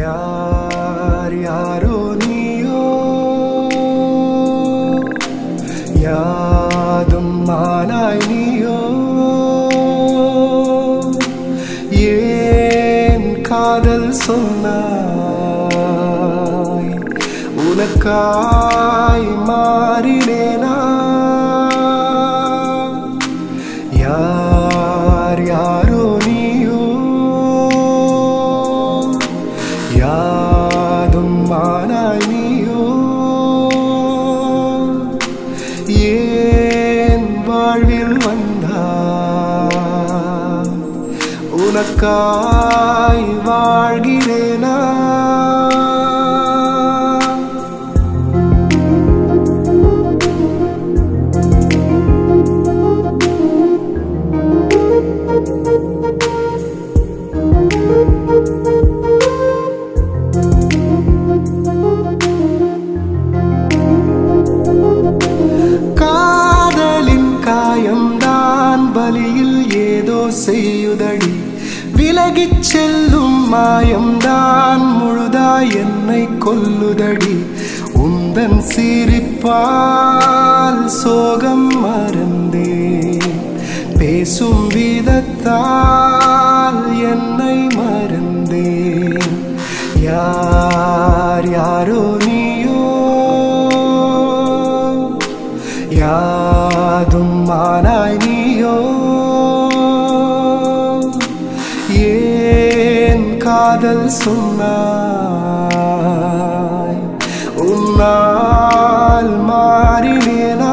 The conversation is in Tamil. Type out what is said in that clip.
யார் யாரோ நீயோ யாதும் மானாய் நீயோ ஏன் காதல் சொன்னாய் உனக்காய் மாறினேனா யார் யாரோ நீயோ யாதும் மானாய் நீயோ ஏன் வாழ்வில் வந்தாய் உனக்காய் வாழ்கிறேனா காதலின் காயம்தான் பலியில் ஏதோ செய்யுதடி விலகிச் செல்லும் மாயம்தான் முழுதாய் என்னை கொல்லுதடி உந்தன் சிரிப்பால் சோகம் மறந்தேன் பேசும் விதத்தால் என்னை மறந்தேன் யார் யாரோ நீயோ யாதும் மானாய் நீயோ ஏன் காதல் சொன்னாய் உன்னால் மாறினேனா